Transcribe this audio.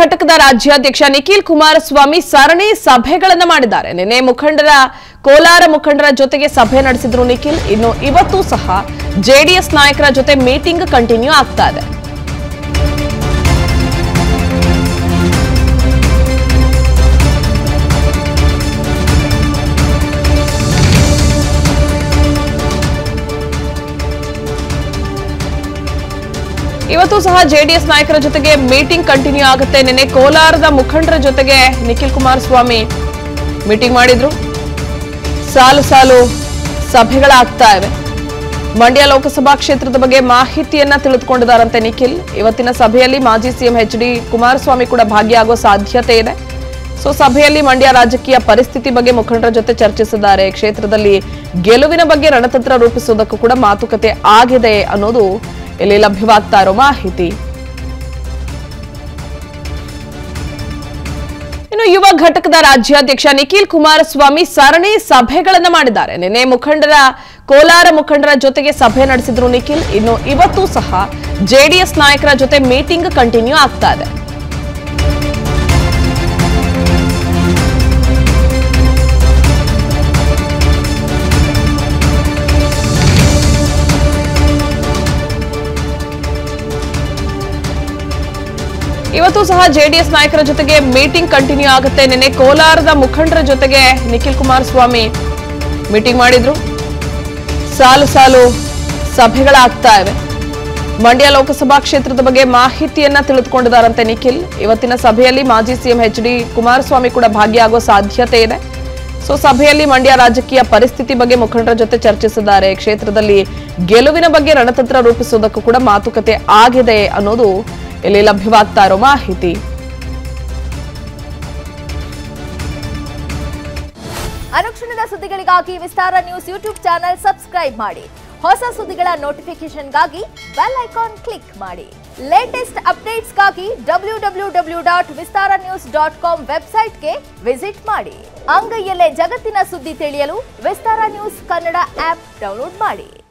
ಘಟಕದ ರಾಜ್ಯಾಧ್ಯಕ್ಷ ನಿಖಿಲ್ ಕುಮಾರಸ್ವಾಮಿ ಸರಣಿ ಸಭೆಗಳನ್ನ ಮಾಡಿದ್ದಾರೆ ನಿನ್ನೆ ಮುಖಂಡರ ಕೋಲಾರ ಮುಖಂಡರ ಜೊತೆಗೆ ಸಭೆ ನಡೆಸಿದ್ರು ನಿಖಿಲ್ ಇನ್ನು ಇವತ್ತು ಸಹ ಜೆಡಿಎಸ್ ನಾಯಕರ ಜೊತೆ ಮೀಟಿಂಗ್ ಕಂಟಿನ್ಯೂ ಆಗ್ತಾ ಇದೆ ಇವತ್ತು ಸಹ ಜೆಡಿಎಸ್ ನಾಯಕರ ಜೊತೆಗೆ ಮೀಟಿಂಗ್ ಕಂಟಿನ್ಯೂ ಆಗುತ್ತೆ ನಿನ್ನೆ ಕೋಲಾರದ ಮುಖಂಡರ ಜೊತೆಗೆ ನಿಖಿಲ್ ಕುಮಾರಸ್ವಾಮಿ ಮೀಟಿಂಗ್ ಮಾಡಿದ್ರು ಸಾಲು ಸಾಲು ಸಭೆಗಳಾಗ್ತಾ ಇವೆ ಮಂಡ್ಯ ಲೋಕಸಭಾ ಕ್ಷೇತ್ರದ ಬಗ್ಗೆ ಮಾಹಿತಿಯನ್ನ ತಿಳಿದುಕೊಂಡಿದ್ದಾರಂತೆ ನಿಖಿಲ್ ಇವತ್ತಿನ ಸಭೆಯಲ್ಲಿ ಮಾಜಿ ಸಿಎಂ ಎಚ್ ಡಿ ಕುಮಾರಸ್ವಾಮಿ ಕೂಡ ಭಾಗಿಯಾಗೋ ಸಾಧ್ಯತೆ ಇದೆ ಸೊ ಸಭೆಯಲ್ಲಿ ಮಂಡ್ಯ ರಾಜಕೀಯ ಪರಿಸ್ಥಿತಿ ಬಗ್ಗೆ ಮುಖಂಡರ ಜೊತೆ ಚರ್ಚಿಸಿದ್ದಾರೆ ಕ್ಷೇತ್ರದಲ್ಲಿ ಗೆಲುವಿನ ಬಗ್ಗೆ ರಣತಂತ್ರ ರೂಪಿಸುವುದಕ್ಕೂ ಕೂಡ ಮಾತುಕತೆ ಆಗಿದೆ ಅನ್ನೋದು ಇಲ್ಲಿ ಲಭ್ಯವಾಗ್ತಾ ಇರೋ ಮಾಹಿತಿ ಇನ್ನು ಯುವ ಘಟಕದ ರಾಜ್ಯಾಧ್ಯಕ್ಷ ನಿಖಿಲ್ ಕುಮಾರಸ್ವಾಮಿ ಸರಣಿ ಸಭೆಗಳನ್ನ ಮಾಡಿದ್ದಾರೆ ನಿನ್ನೆ ಮುಖಂಡರ ಕೋಲಾರ ಮುಖಂಡರ ಜೊತೆಗೆ ಸಭೆ ನಡೆಸಿದ್ರು ನಿಖಿಲ್ ಇನ್ನು ಇವತ್ತು ಸಹ ಜೆಡಿಎಸ್ ನಾಯಕರ ಜೊತೆ ಮೀಟಿಂಗ್ ಕಂಟಿನ್ಯೂ ಆಗ್ತಾ ಇದೆ ಇವತ್ತು ಸಹ ಜೆಡಿಎಸ್ ನಾಯಕರ ಜೊತೆಗೆ ಮೀಟಿಂಗ್ ಕಂಟಿನ್ಯೂ ಆಗುತ್ತೆ ನಿನ್ನೆ ಕೋಲಾರದ ಮುಖಂಡರ ಜೊತೆಗೆ ನಿಖಿಲ್ ಕುಮಾರಸ್ವಾಮಿ ಮೀಟಿಂಗ್ ಮಾಡಿದ್ರು ಸಾಲು ಸಾಲು ಸಭೆಗಳಾಗ್ತಾ ಇವೆ ಮಂಡ್ಯ ಲೋಕಸಭಾ ಕ್ಷೇತ್ರದ ಬಗ್ಗೆ ಮಾಹಿತಿಯನ್ನ ತಿಳಿದುಕೊಂಡಿದ್ದಾರಂತೆ ನಿಖಿಲ್ ಇವತ್ತಿನ ಸಭೆಯಲ್ಲಿ ಮಾಜಿ ಸಿಎಂ ಎಚ್ ಡಿ ಕುಮಾರಸ್ವಾಮಿ ಕೂಡ ಭಾಗಿಯಾಗೋ ಸಾಧ್ಯತೆ ಇದೆ ಸೊ ಸಭೆಯಲ್ಲಿ ಮಂಡ್ಯ ರಾಜಕೀಯ ಪರಿಸ್ಥಿತಿ ಬಗ್ಗೆ ಮುಖಂಡರ ಜೊತೆ ಚರ್ಚಿಸಿದ್ದಾರೆ ಕ್ಷೇತ್ರದಲ್ಲಿ ಗೆಲುವಿನ ಬಗ್ಗೆ ರಣತಂತ್ರ ರೂಪಿಸುವುದಕ್ಕೂ ಕೂಡ ಮಾತುಕತೆ ಆಗಿದೆ ಅನ್ನೋದು ಇಲ್ಲಿ ಲಭ್ಯವಾಗ್ತಾ ಇರೋ ಮಾಹಿತಿ ಅನುಕ್ಷಣದ ಸುದ್ದಿಗಳಿಗಾಗಿ Vistara news YouTube channel subscribe ಮಾಡಿ ಹೊಸ ಸುದ್ದಿಗಳ ನೋಟಿಫಿಕೇಶನ್ಗಾಗಿ ಬೆಲ್ ಐಕಾನ್ ಕ್ಲಿಕ್ ಮಾಡಿ ಲೇಟೆಸ್ಟ್ ಅಪ್ಡೇಟ್ಸ್ಗಾಗಿ W W W dot Vistara news dot com ವೆಬ್ಸೈಟ್ಗೆ ವಿಸಿಟ್ ಮಾಡಿ ಅಂಗೈಯಲ್ಲೇ ಜಗತ್ತಿನ ಸುದ್ದಿ ತಿಳಿಯಲು Vistara news Kannada app download ಮಾಡಿ